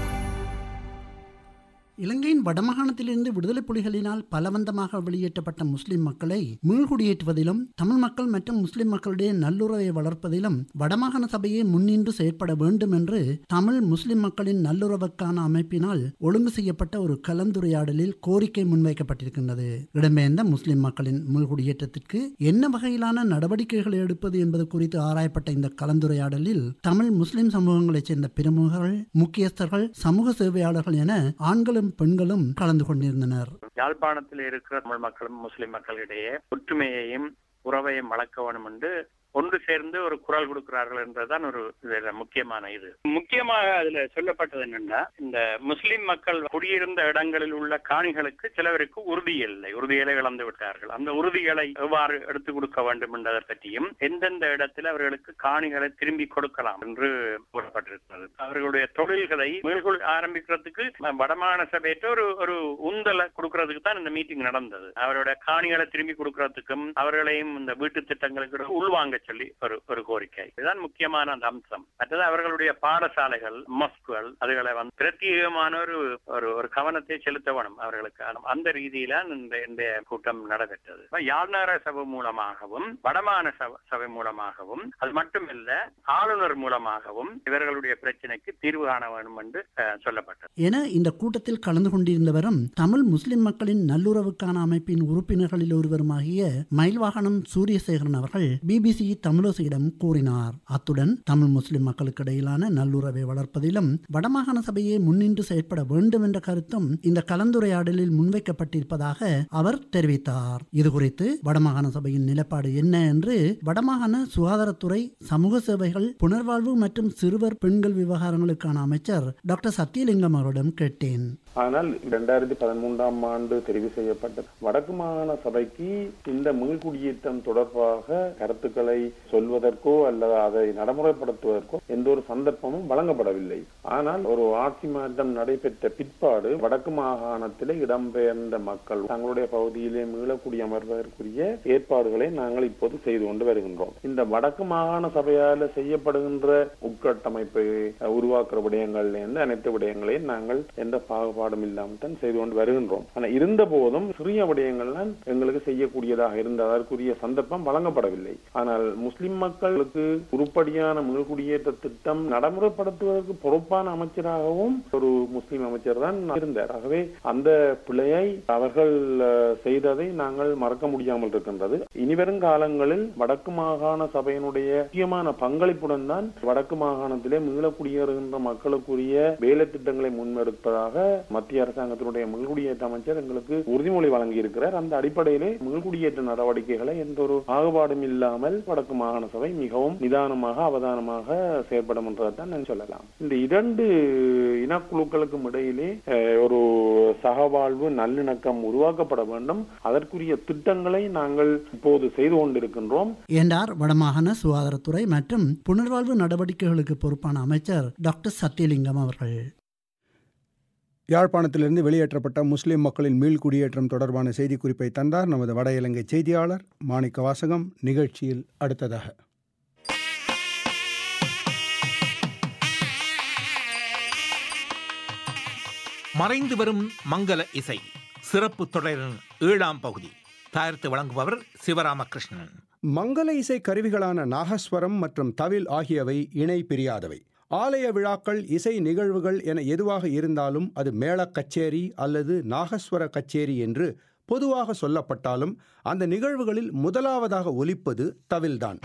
இலங்கையின் வடமாகாணத்திலிருந்து விடுதலை புலிகளினால் பலவந்தமாக வெளியேற்றப்பட்ட முஸ்லிம் மக்களை மீள்குடியேற்றுவதிலும் தமிழ் மக்கள் மற்றும் முஸ்லிம் மக்களிடையே நல்லுறவை வளர்ப்பதிலும் வடமாகாண சபையை முன்னின்று செயற்பட வேண்டும் என்று தமிழ் முஸ்லிம் மக்களின் நல்லுறவுக்கான அமைப்பினால் ஒழுங்கு செய்யப்பட்ட ஒரு கலந்துரையாடலில் கோரிக்கை முன்வைக்கப்பட்டிருக்கின்றது இடம்பெயர்ந்த முஸ்லிம் மக்களின் மீள்குடியேற்றத்திற்கு என்ன வகையிலான நடவடிக்கைகளை எடுப்பது என்பது குறித்து ஆராயப்பட்ட இந்த கலந்துரையாடலில் தமிழ் முஸ்லிம் சமூகங்களைச் சேர்ந்த பிரமுகர்கள் முக்கியஸ்தர்கள் சமூக சேவையாளர்கள் என ஆண்களும் பெண்களும் கலந்து கொண்டிருந்தனர் யாழ்ப்பாணத்தில் இருக்கிற தமிழ் மக்களும் முஸ்லிம் மக்களிடையே ஒற்றுமையையும் உறவையும் வளர்க்க வேணும் என்று ஒன்று சேர்ந்து ஒரு குரல் கொடுக்கிறார்கள் என்றதுதான் ஒரு இதுல முக்கியமான இது முக்கியமாக அதுல சொல்லப்பட்டது என்னன்னா இந்த முஸ்லிம் மக்கள் குடியிருந்த இடங்களில் உள்ள காணிகளுக்கு சிலவருக்கு உறுதி இல்லை உறுதிகளை இழந்து விட்டார்கள் அந்த உறுதிகளை எவ்வாறு எடுத்துக் கொடுக்க வேண்டும் என்பதை பற்றியும் எந்தெந்த இடத்தில் அவர்களுக்கு காணிகளை திரும்பி கொடுக்கலாம் என்று கூறப்பட்டிருக்கிறது அவர்களுடைய தொழில்களை மீள்கொள் ஆரம்பிக்கிறதுக்கு வடமாகாண சபையிட்ட ஒரு ஒரு உந்தலை கொடுக்கறதுக்கு தான் இந்த மீட்டிங் நடந்தது அவரோட காணிகளை திரும்பி கொடுக்கறதுக்கும் அவர்களையும் இந்த வீட்டு திட்டங்களுக்கு உள்வாங்க சொல்லி ஒரு ஒரு கோரிக்கை இதுதான் முக்கியமான அந்த அம்சம் மற்றது அவர்களுடைய பாடசாலைகள் மஸ்குகள் அதுகளை வந்து பிரத்யேகமான ஒரு ஒரு ஒரு கவனத்தை செலுத்த வேணும் அவர்களுக்கு அந்த- அந்த ரீதியில இந்த இந்த கூட்டம் நடைபெற்றது இப்ப யாழ்நகர சபை மூலமாகவும் வடமாகாண சபை- சபை மூலமாகவும் அது மட்டுமில்ல ஆளுநர் மூலமாகவும் இவர்களுடைய பிரச்சனைக்கு தீர்வு காண வேண்டும் என்று அஹ், சொல்லப்பட்டது என இந்த கூட்டத்தில் கலந்து கொண்டிருந்தவரும் தமிழ் முஸ்லிம் மக்களின் நல்லுறவுக்கான அமைப்பின் உறுப்பினர்களில் ஒருவருமாகிய மயில்வாகனம் சூரியசேகரன் அவர்கள் பிபிசி தமிழோசையிடம் கூறினார் அத்துடன் தமிழ் முஸ்லிம் மக்களுக்கு இடையிலான நல்லுறவை வளர்ப்பதிலும் வடமாகாண சபையை முன்னின்று செயற்பட வேண்டும் என்ற கருத்தும் இந்த கலந்துரையாடலில் முன்வைக்கப்பட்டிருப்பதாக அவர் தெரிவித்தார் இதுகுறித்து வடமாகாண சபையின் நிலைப்பாடு என்ன என்று வடமாகாண சுகாதாரத்துறை சமூக சேவைகள் புனர்வாழ்வு மற்றும் சிறுவர் பெண்கள் விவகாரங்களுக்கான அமைச்சர் டாக்டர் சத்தியலிங்கம் அவரிடம் கேட்டேன் ஆனால் இரண்டாயிரத்தி பதிமூன்றாம் ஆண்டு தெரிவு செய்யப்பட்ட வடக்கு மாகாண சபைக்கு இந்த மீள்குடியேற்றம் தொடர்பாக கருத்துக்களை சொல்வதற்கோ அல்லது அதை நடைமுறைப்படுத்துவதற்கோ எந்த ஒரு சந்தர்ப்பமும் வழங்கப்படவில்லை ஆனால் ஒரு ஆட்சி மாற்றம் நடைபெற்ற பிற்பாடு வடக்கு மாகாணத்திலே இடம்பெயர்ந்த மக்கள் தங்களுடைய பகுதியிலே மீளக்குடி அமர்வதற்குரிய ஏற்பாடுகளை நாங்கள் இப்போது செய்து கொண்டு வருகின்றோம் இந்த வடக்கு மாகாண சபையால செய்யப்படுகின்ற உட்கட்டமைப்பை அஹ், உருவாக்குற விடயங்கள்ல இருந்து அனைத்து விடயங்களையும் நாங்கள் எந்த பாகுபாடும் இல்லாமல் தான் செய்து கொண்டு வருகின்றோம் ஆனா இருந்த போதும் சிறிய விடயங்கள்லாம் எங்களுக்கு செய்யக்கூடியதாக இருந்த அதற்குரிய சந்தர்ப்பம் வழங்கப்படவில்லை ஆனால் முஸ்லிம் மக்களுக்கு உருப்படியான மீள்குடியேற்ற திட்டம் நடைமுறைப்படுத்துவதற்கு பொறுப்பான அமைச்சராகவும் ஒரு முஸ்லிம் அமைச்சர் தான் இருந்தார் ஆகவே அந்த பிழையை அவர்கள் அஹ், செய்ததை நாங்கள் மறக்க முடியாமல் இருக்கின்றது இனிவரும் காலங்களில் வடக்கு மாகாண சபையினுடைய முக்கியமான பங்களிப்புடன் தான் வடக்கு மாகாணத்திலே மீள குடியேறுகின்ற மக்களுக்குரிய வேலை திட்டங்களை முன்னெடுப்பதாக மத்திய அரசாங்கத்தினுடைய மீள்குடியேற்ற அமைச்சர் எங்களுக்கு உறுதிமொழி வழங்கி இருக்கிறார் அந்த அடிப்படையிலே மீள்குடியேற்ற நடவடிக்கைகளை எந்த ஒரு பாகுபாடும் இல்லாமல் வடக்கு மாகாண சபை மிகவும் நிதானமாக அவதானமாக செயற்படும் என்றதைத்தான் நான் சொல்லலாம் இந்த இரண்டு இனக்குழுக்களுக்கும் இடையிலே அஹ், ஒரு சகவாழ்வு நல்லிணக்கம் உருவாக்கப்பட வேண்டும் அதற்குரிய திட்டங்களை நாங்கள் இப்போது செய்து கொண்டிருக்கின்றோம் என்றார் வடமாகாண சுகாதாரத்துறை மற்றும் புனர்வாழ்வு நடவடிக்கைகளுக்கு பொறுப்பான அமைச்சர் டாக்டர் சத்தியலிங்கம் அவர்கள் யாழ்ப்பாணத்திலிருந்து வெளியேற்றப்பட்ட முஸ்லிம் மக்களின் மீள் குடியேற்றம் தொடர்பான செய்திக்குறிப்பை தந்தார் நமது வட இலங்கை செய்தியாளர் மாணிக்க வாசகம் நிகழ்ச்சியில் அடுத்ததாக மறைந்து வரும் மங்கள இசை சிறப்பு தொடரின் ஏழாம் பகுதி தயாரித்து வழங்குபவர் சிவராமகிருஷ்ணன் மங்கள இசை கருவிகளான நாகஸ்வரம் மற்றும் தவில் ஆகியவை இணை பிரியாதவை ஆலய விழாக்கள் இசை நிகழ்வுகள் என எதுவாக இருந்தாலும் அது மேளக் கச்சேரி அல்லது நாகஸ்வர கச்சேரி என்று பொதுவாக சொல்லப்பட்டாலும் அந்த நிகழ்வுகளில் முதலாவதாக ஒலிப்பது தவில்தான்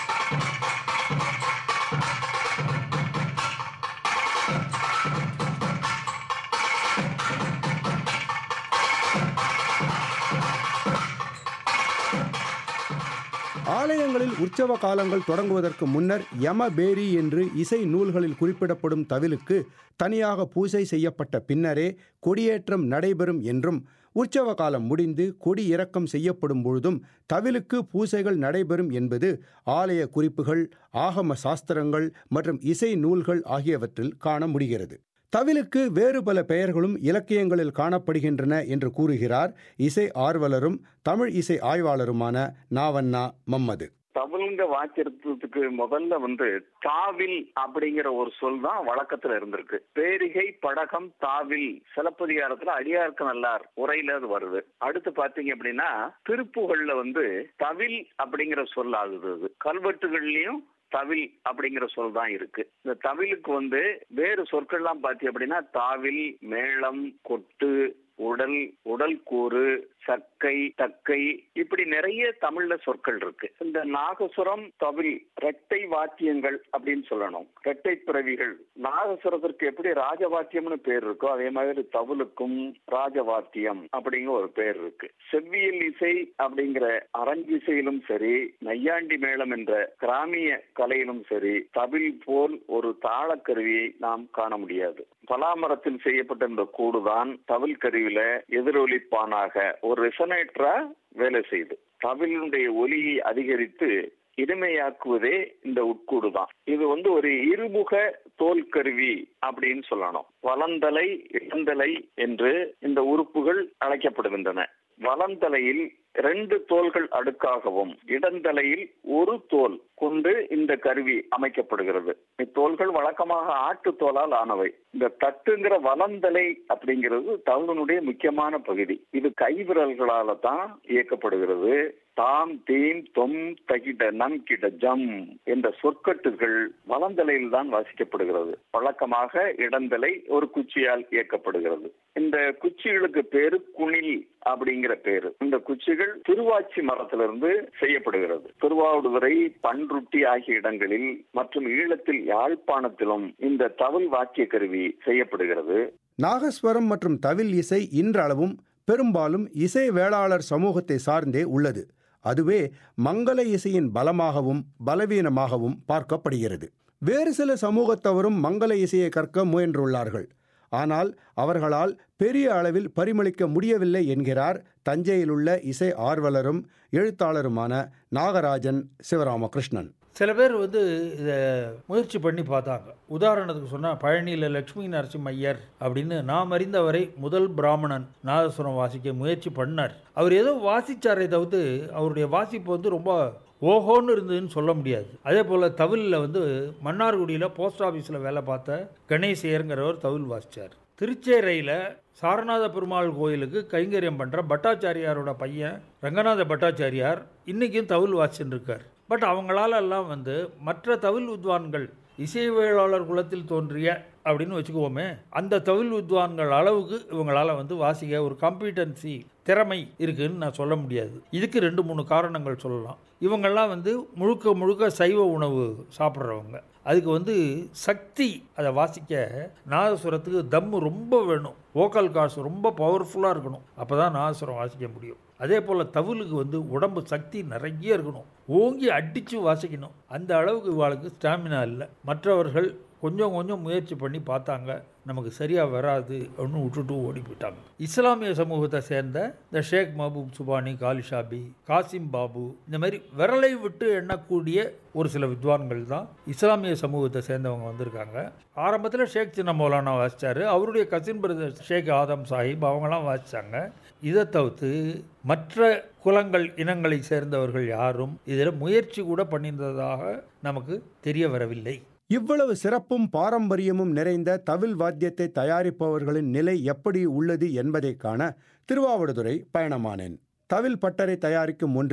ஆலயங்களில் உற்சவ காலங்கள் தொடங்குவதற்கு முன்னர் யமபேரி என்று இசை நூல்களில் குறிப்பிடப்படும் தவிலுக்கு தனியாக பூஜை செய்யப்பட்ட பின்னரே கொடியேற்றம் நடைபெறும் என்றும் உற்சவ காலம் முடிந்து கொடி இறக்கம் செய்யப்படும் பொழுதும் தவிலுக்கு பூசைகள் நடைபெறும் என்பது ஆலய குறிப்புகள் ஆகம சாஸ்திரங்கள் மற்றும் இசை நூல்கள் ஆகியவற்றில் காண முடிகிறது தவிலுக்கு வேறு பல பெயர்களும் இலக்கியங்களில் காணப்படுகின்றன என்று கூறுகிறார் இசை ஆர்வலரும் தமிழ் இசை ஆய்வாளருமான நாவண்ணா மம்மது தமிழ்ங்க வாக்கியத்துக்கு முதல்ல வந்து தாவில் அப்படிங்கிற ஒரு சொல் தான் வழக்கத்துல இருந்திருக்கு பேரிகை படகம் தாவில் சிலப்பதிகாரத்துல அடியார்க்கு நல்லார் உரையில அது வருது அடுத்து பாத்தீங்க அப்படின்னா திருப்புகள்ல வந்து தவில் அப்படிங்கிற சொல் ஆகுது அது கல்வெட்டுகள்லயும் தவில் அப்படிங்கிற சொல் தான் இருக்கு இந்த தவிலுக்கு வந்து வேறு சொற்கள்லாம் பாத்தி அப்படின்னா தாவில் மேளம் கொட்டு உடல் உடல் கூறு சக்கை தக்கை இப்படி நிறைய தமிழ்ல சொற்கள் இருக்கு இந்த நாகசுரம் தவில் ரெட்டை வாத்தியங்கள் அப்படின்னு சொல்லணும் ரெட்டை பிறவிகள் நாகசுரத்திற்கு எப்படி ராஜவாத்தியம்னு பேர் இருக்கோ அதே மாதிரி தவிலுக்கும் ராஜவாத்தியம் அப்படிங்கிற ஒரு பேர் இருக்கு செவ்வியல் இசை அப்படிங்கிற அரங்கிசையிலும் சரி நையாண்டி மேளம் என்ற கிராமிய கலையிலும் சரி தவில் போல் ஒரு தாளக்கருவியை நாம் காண முடியாது பலாமரத்தில் செய்யப்பட்ட இந்த கூடுதான் தவில் கருவியில எதிரொலிப்பானாக ஒரு ரெசனேட்டரா வேலை செய்யுது தவிலுடைய ஒலியை அதிகரித்து இனிமையாக்குவதே இந்த உட்கூடு தான் இது வந்து ஒரு இருமுக தோல் கருவி அப்படின்னு சொல்லணும் வலந்தலை இளந்தலை என்று இந்த உறுப்புகள் அழைக்கப்படுகின்றன வலந்தலையில் ரெண்டு தோள்கள் அடுக்காகவும் இடந்தலையில் ஒரு தோல் கொண்டு இந்த கருவி அமைக்கப்படுகிறது இத்தோள்கள் வழக்கமாக ஆட்டு தோலால் ஆனவை இந்த தட்டுங்கிற வலந்தலை அப்படிங்கிறது தவளனுடைய முக்கியமான பகுதி இது கைவிரல்களால தான் இயக்கப்படுகிறது தாம் தீம் தொம் தகிட நம் கிட ஜம் என்ற சொற்கட்டுகள் வலந்தலையில் தான் வாசிக்கப்படுகிறது வழக்கமாக இடந்தலை ஒரு குச்சியால் இயக்கப்படுகிறது இந்த குச்சிகளுக்கு பேரு குணில் அப்படிங்கிற பேரு இந்த குச்சிகள் திருவாச்சி மரத்திலிருந்து செய்யப்படுகிறது திருவாவடுதுறை பன்ருட்டி ஆகிய இடங்களில் மற்றும் ஈழத்தில் யாழ்ப்பாணத்திலும் இந்த தவில் வாக்கிய கருவி செய்யப்படுகிறது நாகஸ்வரம் மற்றும் தவில் இசை இன்றளவும் பெரும்பாலும் இசை வேளாளர் சமூகத்தை சார்ந்தே உள்ளது அதுவே மங்கள இசையின் பலமாகவும் பலவீனமாகவும் பார்க்கப்படுகிறது வேறு சில சமூகத்தவரும் மங்கள இசையை கற்க முயன்றுள்ளார்கள் ஆனால் அவர்களால் பெரிய அளவில் பரிமளிக்க முடியவில்லை என்கிறார் தஞ்சையில் உள்ள இசை ஆர்வலரும் எழுத்தாளருமான நாகராஜன் சிவராமகிருஷ்ணன் சில பேர் வந்து இதை முயற்சி பண்ணி பார்த்தாங்க உதாரணத்துக்கு சொன்னால் பழனியில் லட்சுமி நரசிம்ம ஐயர் அப்படின்னு நாம் அறிந்தவரை முதல் பிராமணன் நாதஸ்வரம் வாசிக்க முயற்சி பண்ணார் அவர் ஏதோ வாசிச்சாரே தவிர்த்து அவருடைய வாசிப்பு வந்து ரொம்ப ஓஹோன்னு இருந்ததுன்னு சொல்ல முடியாது அதே போல் தவிலில் வந்து மன்னார்குடியில் போஸ்ட் ஆஃபீஸில் வேலை பார்த்த கணேசையருங்கிறவர் தவில் வாசித்தார் திருச்சேரையில் சாரநாத பெருமாள் கோயிலுக்கு கைங்கரியம் பண்ணுற பட்டாச்சாரியாரோட பையன் ரங்கநாத பட்டாச்சாரியார் இன்றைக்கும் தவில் வாசிச்சுட்டு இருக்கார் பட் அவங்களால எல்லாம் வந்து மற்ற தவில் வித்வான்கள் இசைவேளாளர் குலத்தில் தோன்றிய அப்படின்னு வச்சுக்குவோமே அந்த தவில் வித்வான்கள் அளவுக்கு இவங்களால வந்து வாசிக்க ஒரு காம்பிடன்சி திறமை இருக்குன்னு நான் சொல்ல முடியாது இதுக்கு ரெண்டு மூணு காரணங்கள் சொல்லலாம் இவங்கெல்லாம் வந்து முழுக்க முழுக்க சைவ உணவு சாப்பிட்றவங்க அதுக்கு வந்து சக்தி அதை வாசிக்க நாதஸ்வரத்துக்கு தம்மு ரொம்ப வேணும் வோக்கல் காசு ரொம்ப பவர்ஃபுல்லாக இருக்கணும் அப்போ தான் நாதஸ்வரம் வாசிக்க முடியும் அதே போல் தவிலுக்கு வந்து உடம்பு சக்தி நிறைய இருக்கணும் ஓங்கி அடித்து வாசிக்கணும் அந்த அளவுக்கு இவாளுக்கு ஸ்டாமினா இல்லை மற்றவர்கள் கொஞ்சம் கொஞ்சம் முயற்சி பண்ணி பார்த்தாங்க நமக்கு சரியாக வராது அப்படின்னு விட்டுட்டு ஓடி போயிட்டாங்க இஸ்லாமிய சமூகத்தை சேர்ந்த இந்த ஷேக் மஹபூப் சுபானி காலிஷாபி காசிம் பாபு இந்த மாதிரி விரலை விட்டு எண்ணக்கூடிய ஒரு சில வித்வான்கள் தான் இஸ்லாமிய சமூகத்தை சேர்ந்தவங்க வந்திருக்காங்க ஆரம்பத்தில் ஷேக் சின்ன மௌலானா வாசித்தார் அவருடைய கசின் பிரதர் ஷேக் ஆதம் சாஹிப் அவங்களாம் வாசித்தாங்க இதை தவிர்த்து மற்ற குலங்கள் இனங்களை சேர்ந்தவர்கள் யாரும் இதில் முயற்சி கூட பண்ணியிருந்ததாக நமக்கு தெரிய வரவில்லை இவ்வளவு சிறப்பும் பாரம்பரியமும் நிறைந்த தவில் வாத்தியத்தை தயாரிப்பவர்களின் நிலை எப்படி உள்ளது என்பதை காண திருவாவடுதுறை பயணமானேன் தவில் பட்டறை தயாரிக்கும் ஒன்றில்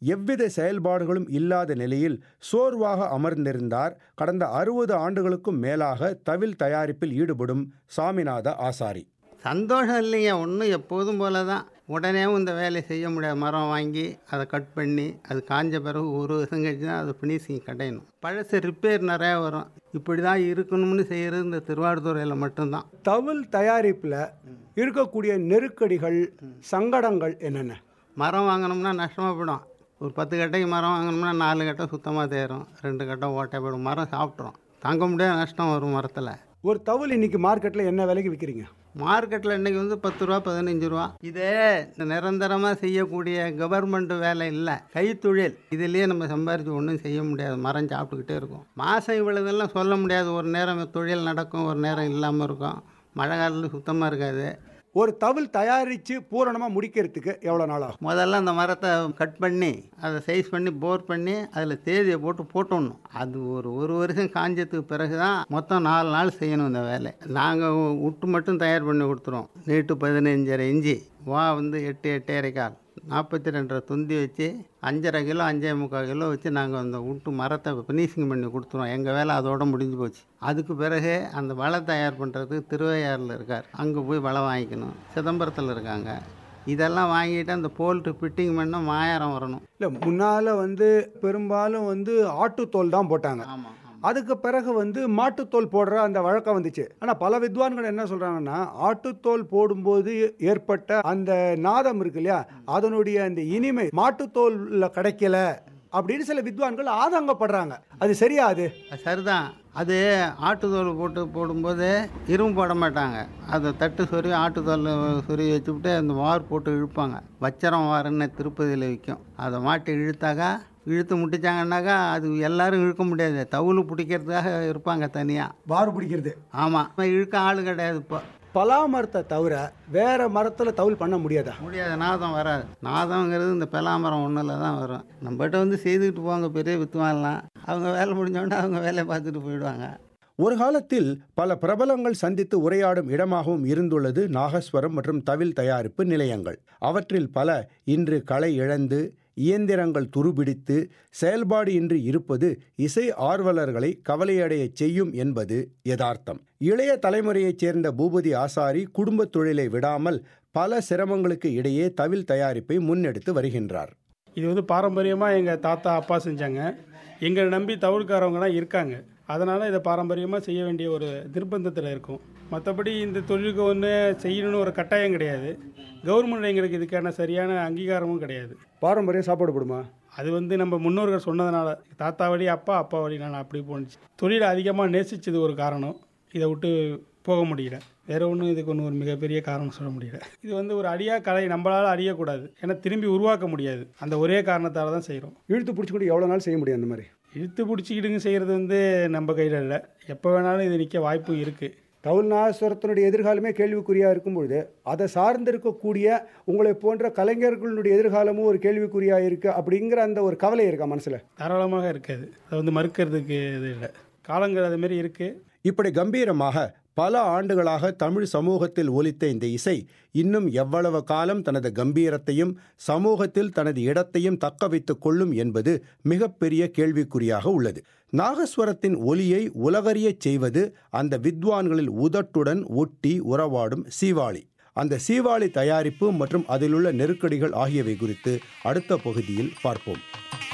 எவ்வித செயல்பாடுகளும் இல்லாத நிலையில் சோர்வாக அமர்ந்திருந்தார் கடந்த அறுபது ஆண்டுகளுக்கும் மேலாக தவில் தயாரிப்பில் ஈடுபடும் சாமிநாத ஆசாரி சந்தோஷம் இல்லைங்க ஒன்றும் எப்போதும் போல தான் உடனேவும் இந்த வேலையை செய்ய முடியாது மரம் வாங்கி அதை கட் பண்ணி அது காஞ்ச பிறகு ஒரு வருஷம் கழிச்சு தான் அதை ஃபினிஷிங் கடையணும் பழசு ரிப்பேர் நிறையா வரும் இப்படி தான் இருக்கணும்னு செய்கிறது இந்த திருவாரூரையில் மட்டும்தான் தவில் தயாரிப்பில் இருக்கக்கூடிய நெருக்கடிகள் சங்கடங்கள் என்னென்ன மரம் வாங்கினோம்னா நஷ்டமாக போயிடும் ஒரு பத்து கட்டைக்கு மரம் வாங்கினோம்னா நாலு கட்டை சுத்தமாக தேரும் ரெண்டு கட்டை ஓட்டை போயிடும் மரம் சாப்பிட்றோம் தாங்க முடியாத நஷ்டம் வரும் மரத்தில் ஒரு தவில் இன்னைக்கு மார்க்கெட்டில் என்ன விலைக்கு விற்கிறீங்க மார்க்கெட்டில் இன்றைக்கி வந்து பத்து ரூபா பதினஞ்சு ரூபா இதே நிரந்தரமாக செய்யக்கூடிய கவர்மெண்ட் வேலை இல்லை கைத்தொழில் இதுலேயே நம்ம சம்பாரித்து ஒன்றும் செய்ய முடியாது மரம் சாப்பிட்டுக்கிட்டே இருக்கும் மாதம் இவ்வளோதெல்லாம் சொல்ல முடியாது ஒரு நேரம் தொழில் நடக்கும் ஒரு நேரம் இல்லாமல் இருக்கும் மழை காலத்தில் சுத்தமாக இருக்காது ஒரு தவில் தயாரித்து பூரணமாக முடிக்கிறதுக்கு எவ்வளோ நாள் ஆகும் முதல்ல அந்த மரத்தை கட் பண்ணி அதை சைஸ் பண்ணி போர் பண்ணி அதில் தேதியை போட்டு போட்டுடணும் அது ஒரு ஒரு வருஷம் காஞ்சதுக்கு பிறகு தான் மொத்தம் நாலு நாள் செய்யணும் இந்த வேலை நாங்கள் விட்டு மட்டும் தயார் பண்ணி கொடுத்துருவோம் நீட்டு பதினஞ்சரை இஞ்சி வா வந்து எட்டு எட்டரை கால் நாற்பத்தி ரெண்டரை துந்தி வச்சு அஞ்சரை கிலோ அஞ்சே முக்கால் கிலோ வச்சு நாங்கள் அந்த விட்டு மரத்தை ஃபினிஷிங் பண்ணி கொடுத்துருவோம் எங்கள் வேலை அதோட முடிஞ்சு போச்சு அதுக்கு பிறகு அந்த வலை தயார் பண்ணுறதுக்கு திருவையாறில் இருக்கார் அங்கே போய் வலை வாங்கிக்கணும் சிதம்பரத்தில் இருக்காங்க இதெல்லாம் வாங்கிட்டு அந்த போல்ட்டு ஃபிட்டிங் பண்ண மாயாரம் வரணும் இல்லை முன்னால் வந்து பெரும்பாலும் வந்து ஆட்டுத்தோல் தான் போட்டாங்க அதுக்கு பிறகு வந்து மாட்டுத்தோல் போடுற அந்த வழக்கம் வந்துச்சு ஆனால் பல வித்வான்கள் என்ன சொல்கிறாங்கன்னா ஆட்டுத்தோல் போடும்போது ஏற்பட்ட அந்த நாதம் இருக்கு இல்லையா அதனுடைய அந்த இனிமை மாட்டுத்தோலில் கிடைக்கல அப்படின்னு சில வித்வான்கள் ஆதங்கப்படுறாங்க அது சரியா அது சரிதான் அது ஆட்டுத்தோல் போட்டு போடும்போது இரும்பு போட மாட்டாங்க அதை தட்டு சொருவி ஆட்டுத்தோல் சொருவி வச்சுவிட்டு அந்த வார் போட்டு இழுப்பாங்க வச்சரம் வாருன்னு திருப்பதியில் விற்கும் அதை மாட்டி இழுத்தாக்கா இழுத்து முட்டிச்சாங்கன்னாக்கா அது எல்லாரும் இழுக்க முடியாது தவுள் பிடிக்கிறதுக்காக இருப்பாங்க தனியாக வார் பிடிக்கிறது ஆமாம் இழுக்க ஆள் கிடையாது இப்போ பலா மரத்தை தவிர வேற மரத்தில் தவில் பண்ண முடியாதா முடியாது நாதம் வராது நாதங்கிறது இந்த பெலாமரம் ஒன்றில் தான் வரும் நம்மகிட்ட வந்து செய்துக்கிட்டு போவாங்க பெரிய வித்துவான்லாம் அவங்க வேலை முடிஞ்சோடனே அவங்க வேலையை பார்த்துட்டு போயிடுவாங்க ஒரு காலத்தில் பல பிரபலங்கள் சந்தித்து உரையாடும் இடமாகவும் இருந்துள்ளது நாகஸ்வரம் மற்றும் தவில் தயாரிப்பு நிலையங்கள் அவற்றில் பல இன்று களை இழந்து இயந்திரங்கள் துருபிடித்து செயல்பாடு இன்றி இருப்பது இசை ஆர்வலர்களை கவலையடைய செய்யும் என்பது யதார்த்தம் இளைய தலைமுறையைச் சேர்ந்த பூபதி ஆசாரி குடும்பத் தொழிலை விடாமல் பல சிரமங்களுக்கு இடையே தவில் தயாரிப்பை முன்னெடுத்து வருகின்றார் இது வந்து பாரம்பரியமாக எங்கள் தாத்தா அப்பா செஞ்சாங்க எங்களை நம்பி தவிர்க்காரவங்களாம் இருக்காங்க அதனால் இதை பாரம்பரியமாக செய்ய வேண்டிய ஒரு நிர்பந்தத்தில் இருக்கும் மற்றபடி இந்த தொழிலுக்கு ஒன்று செய்யணும்னு ஒரு கட்டாயம் கிடையாது கவர்மெண்ட் எங்களுக்கு இதுக்கான சரியான அங்கீகாரமும் கிடையாது பாரம்பரியம் சாப்பாடு போடுமா அது வந்து நம்ம முன்னோர்கள் சொன்னதுனால தாத்தா வழி அப்பா அப்பா வழி நான் அப்படி போணுச்சு தொழிலை அதிகமாக நேசித்தது ஒரு காரணம் இதை விட்டு போக முடியல வேற ஒன்றும் இதுக்கு ஒன்று ஒரு மிகப்பெரிய காரணம் சொல்ல முடியல இது வந்து ஒரு அழியா கலை நம்மளால் அழியக்கூடாது ஏன்னா திரும்பி உருவாக்க முடியாது அந்த ஒரே காரணத்தால் தான் செய்கிறோம் இழுத்து பிடிச்சிக்கிட்டு எவ்வளோ நாள் செய்ய முடியும் அந்த மாதிரி இழுத்து பிடிச்சிக்கிடுங்க செய்கிறது வந்து நம்ம கையில் இல்லை எப்போ வேணாலும் இது நிற்க வாய்ப்பு இருக்குது தவுல்நாதஸ்வரத்தினுடைய எதிர்காலமே கேள்விக்குறியாக இருக்கும்பொழுது அதை சார்ந்திருக்கக்கூடிய உங்களை போன்ற கலைஞர்களுடைய எதிர்காலமும் ஒரு கேள்விக்குறியாக இருக்குது அப்படிங்கிற அந்த ஒரு கவலை இருக்கா மனசில் தாராளமாக இருக்காது அதை வந்து மறுக்கிறதுக்கு இது இல்லை காலங்கள் அது மாதிரி இருக்குது இப்படி கம்பீரமாக பல ஆண்டுகளாக தமிழ் சமூகத்தில் ஒலித்த இந்த இசை இன்னும் எவ்வளவு காலம் தனது கம்பீரத்தையும் சமூகத்தில் தனது இடத்தையும் தக்க வைத்துக் கொள்ளும் என்பது மிகப்பெரிய கேள்விக்குறியாக உள்ளது நாகஸ்வரத்தின் ஒலியை உலகறியச் செய்வது அந்த வித்வான்களில் உதட்டுடன் ஒட்டி உறவாடும் சீவாளி அந்த சீவாளி தயாரிப்பு மற்றும் அதிலுள்ள நெருக்கடிகள் ஆகியவை குறித்து அடுத்த பகுதியில் பார்ப்போம்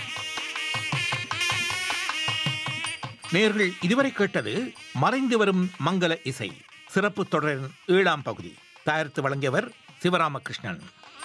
நேர்கள் இதுவரை கேட்டது மறைந்து வரும் மங்கள இசை சிறப்பு தொடரின் ஏழாம் பகுதி தயாரித்து வழங்கியவர் சிவராமகிருஷ்ணன்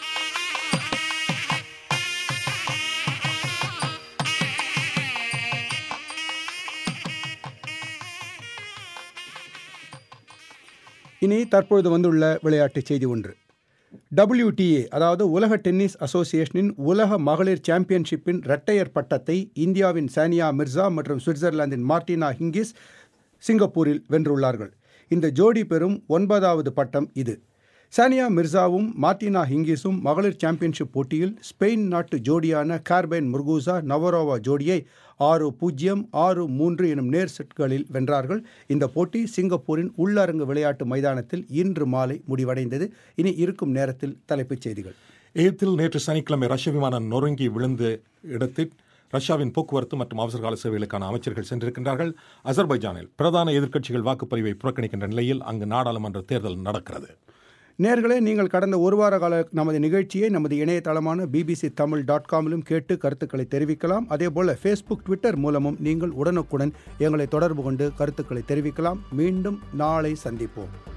இனி தற்பொழுது வந்துள்ள விளையாட்டுச் செய்தி ஒன்று டபிள்யூடிஏ அதாவது உலக டென்னிஸ் அசோசியேஷனின் உலக மகளிர் சாம்பியன்ஷிப்பின் இரட்டையர் பட்டத்தை இந்தியாவின் சானியா மிர்சா மற்றும் சுவிட்சர்லாந்தின் மார்டினா ஹிங்கிஸ் சிங்கப்பூரில் வென்றுள்ளார்கள் இந்த ஜோடி பெறும் ஒன்பதாவது பட்டம் இது சானியா மிர்சாவும் மார்டினா ஹிங்கிஸும் மகளிர் சாம்பியன்ஷிப் போட்டியில் ஸ்பெயின் நாட்டு ஜோடியான கார்பைன் முர்கூசா நவரோவா ஜோடியை ஆறு பூஜ்ஜியம் ஆறு மூன்று எனும் நேர் செட்களில் வென்றார்கள் இந்த போட்டி சிங்கப்பூரின் உள்ளரங்கு விளையாட்டு மைதானத்தில் இன்று மாலை முடிவடைந்தது இனி இருக்கும் நேரத்தில் தலைப்புச் செய்திகள் எகிப்தில் நேற்று சனிக்கிழமை ரஷ்ய விமானம் நொறுங்கி விழுந்த இடத்தில் ரஷ்யாவின் போக்குவரத்து மற்றும் அவசரகால சேவைகளுக்கான அமைச்சர்கள் சென்றிருக்கின்றார்கள் அசர்பைஜானில் பிரதான எதிர்க்கட்சிகள் வாக்குப்பதிவை புறக்கணிக்கின்ற நிலையில் அங்கு நாடாளுமன்ற தேர்தல் நடக்கிறது நேர்களே நீங்கள் கடந்த ஒரு வார கால நமது நிகழ்ச்சியை நமது இணையதளமான பிபிசி தமிழ் டாட் காமிலும் கேட்டு கருத்துக்களை தெரிவிக்கலாம் அதேபோல ஃபேஸ்புக் ட்விட்டர் மூலமும் நீங்கள் உடனுக்குடன் எங்களை தொடர்பு கொண்டு கருத்துக்களை தெரிவிக்கலாம் மீண்டும் நாளை சந்திப்போம்